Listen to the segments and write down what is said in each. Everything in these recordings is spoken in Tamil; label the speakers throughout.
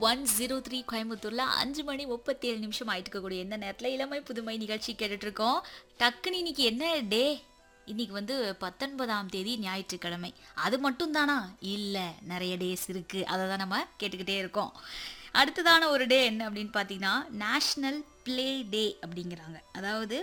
Speaker 1: ஒன் ஜீரோ த்ரீ கோயம்புத்தூர்ல அஞ்சு மணி முப்பத்தி ஏழு நிமிஷம் ஆயிட்டு இருக்கக்கூடிய இந்த நேரத்துல இளமை புதுமை நிகழ்ச்சி கேட்டுட்டு இருக்கோம் டக்குன்னு இன்னைக்கு என்ன டே இன்னைக்கு வந்து பத்தொன்பதாம் தேதி ஞாயிற்றுக்கிழமை அது மட்டும் தானா இல்ல நிறைய டேஸ் இருக்கு அதை தான் நம்ம கேட்டுக்கிட்டே இருக்கோம் அடுத்ததான ஒரு டே என்ன அப்படின்னு பார்த்தீங்கன்னா நேஷ்னல் ப்ளே டே அப்படிங்கிறாங்க அதாவது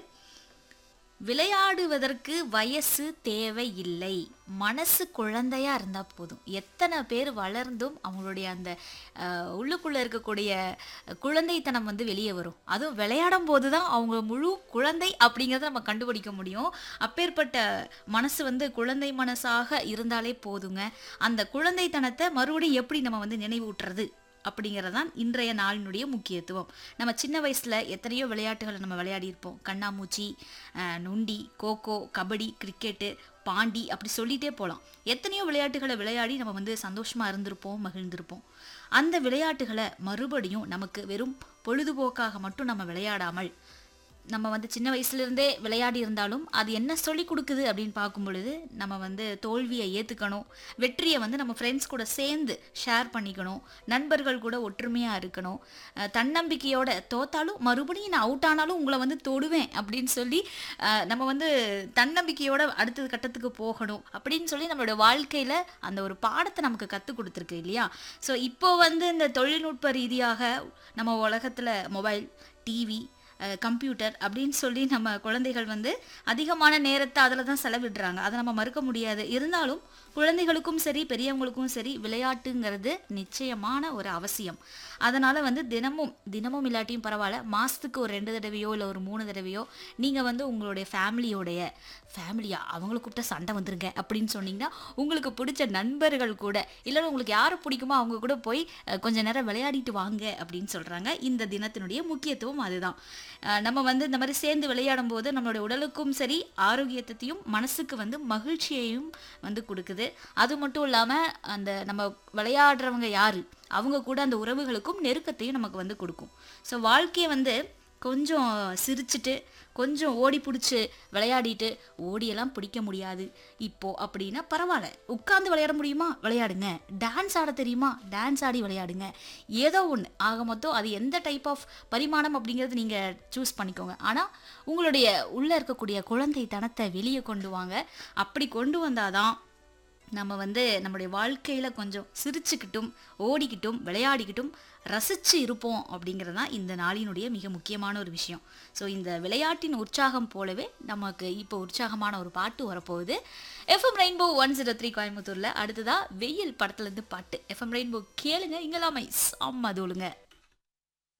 Speaker 1: விளையாடுவதற்கு வயசு தேவையில்லை மனசு குழந்தையா இருந்தா போதும் எத்தனை பேர் வளர்ந்தும் அவங்களுடைய அந்த அஹ், உள்ளுக்குள்ள இருக்கக்கூடிய குழந்தைத்தனம் வந்து வெளியே வரும் அதுவும் விளையாடும் போது தான் அவங்க முழு குழந்தை அப்படிங்கிறத நம்ம கண்டுபிடிக்க முடியும் அப்பேற்பட்ட மனசு வந்து குழந்தை மனசாக இருந்தாலே போதுங்க அந்த குழந்தைத்தனத்தை மறுபடியும் எப்படி நம்ம வந்து நினைவூட்டுறது அப்படிங்கிறது தான் இன்றைய நாளினுடைய முக்கியத்துவம் நம்ம சின்ன வயசில் எத்தனையோ விளையாட்டுகளை நம்ம விளையாடி இருப்போம் கண்ணாமூச்சி அஹ், நொண்டி கோகோ கபடி கிரிக்கெட்டு பாண்டி அப்படி சொல்லிட்டே போகலாம் எத்தனையோ விளையாட்டுகளை விளையாடி நம்ம வந்து சந்தோஷமாக இருந்திருப்போம் மகிழ்ந்திருப்போம் அந்த விளையாட்டுகளை மறுபடியும் நமக்கு வெறும் பொழுதுபோக்காக மட்டும் நம்ம விளையாடாமல் நம்ம வந்து சின்ன வயசுலேருந்தே விளையாடி இருந்தாலும் அது என்ன சொல்லி கொடுக்குது அப்படின்னு பார்க்கும் பொழுது நம்ம வந்து தோல்வியை ஏற்றுக்கணும் வெற்றியை வந்து நம்ம ஃப்ரெண்ட்ஸ் கூட சேர்ந்து ஷேர் பண்ணிக்கணும் நண்பர்கள் கூட ஒற்றுமையாக இருக்கணும் அஹ் தன்னம்பிக்கையோட தோத்தாலும் மறுபடியும் நான் அவுட் ஆனாலும் உங்களை வந்து தொடுவேன் அப்படின்னு சொல்லி அஹ் நம்ம வந்து தன்னம்பிக்கையோட அடுத்த கட்டத்துக்கு போகணும் அப்படின்னு சொல்லி நம்மளோட வாழ்க்கையில் அந்த ஒரு பாடத்தை நமக்கு கற்றுக் கொடுத்துருக்கு இல்லையா ஸோ இப்போ வந்து இந்த தொழில்நுட்ப ரீதியாக நம்ம உலகத்தில் மொபைல் டிவி அஹ் கம்ப்யூட்டர் அப்படின்னு சொல்லி நம்ம குழந்தைகள் வந்து அதிகமான நேரத்தை அதில் தான் செலவிடுறாங்க அதை நம்ம மறுக்க முடியாது இருந்தாலும் குழந்தைகளுக்கும் சரி பெரியவங்களுக்கும் சரி விளையாட்டுங்கிறது நிச்சயமான ஒரு அவசியம் அதனால் வந்து தினமும் தினமும் இல்லாட்டியும் பரவாயில்ல மாதத்துக்கு ஒரு ரெண்டு தடவையோ இல்லை ஒரு மூணு தடவையோ நீங்கள் வந்து உங்களுடைய ஃபேமிலியோடைய ஃபேமிலியா அவங்கள கூப்பிட்ட சண்டை வந்துருங்க அப்படின்னு சொன்னீங்கன்னா உங்களுக்கு பிடிச்ச நண்பர்கள் கூட இல்லை உங்களுக்கு யாரை பிடிக்குமோ அவங்க கூட போய் அஹ், கொஞ்ச நேரம் விளையாடிட்டு வாங்க அப்படின்னு சொல்கிறாங்க இந்த தினத்தினுடைய முக்கியத்துவம் அதுதான் அஹ், நம்ம வந்து இந்த மாதிரி சேர்ந்து விளையாடும் போது நம்மளுடைய உடலுக்கும் சரி ஆரோக்கியத்தையும் மனசுக்கு வந்து மகிழ்ச்சியையும் வந்து கொடுக்குது அது மட்டும் இல்லாமல் அந்த நம்ம விளையாடுறவங்க யாரு அவங்க கூட அந்த உறவுகளுக்கும் நெருக்கத்தையும் நமக்கு வந்து கொடுக்கும் ஸோ வாழ்க்கையை வந்து கொஞ்சம் சிரிச்சிட்டு கொஞ்சம் ஓடி பிடிச்சி விளையாடிட்டு ஓடியெல்லாம் பிடிக்க முடியாது இப்போ அப்படின்னா பரவாயில்ல உட்காந்து விளையாட முடியுமா விளையாடுங்க டான்ஸ் ஆட தெரியுமா டான்ஸ் ஆடி விளையாடுங்க ஏதோ ஒன்று ஆக மொத்தம் அது எந்த டைப் ஆஃப் பரிமாணம் அப்படிங்கிறது நீங்கள் சூஸ் பண்ணிக்கோங்க ஆனால் உங்களுடைய உள்ளே இருக்கக்கூடிய குழந்தை தனத்தை வெளியே கொண்டு வாங்க அப்படி கொண்டு வந்தாதான் நம்ம வந்து நம்மளுடைய வாழ்க்கையில் கொஞ்சம் சிரிச்சுக்கிட்டும் ஓடிக்கிட்டும் விளையாடிக்கிட்டும் ரசித்து இருப்போம் அப்படிங்கிறது தான் இந்த நாளினுடைய மிக முக்கியமான ஒரு விஷயம் ஸோ இந்த விளையாட்டின் உற்சாகம் போலவே நமக்கு இப்போ உற்சாகமான ஒரு பாட்டு வரப்போகுது FM rainbow one zero three கோயம்புத்தூரில் அடுத்ததாக வெயில் படத்துலேருந்து பாட்டு எஃப்எம் ரெயின்போ கேளுங்க இங்கெல்லாமே செம்ம தோளுங்க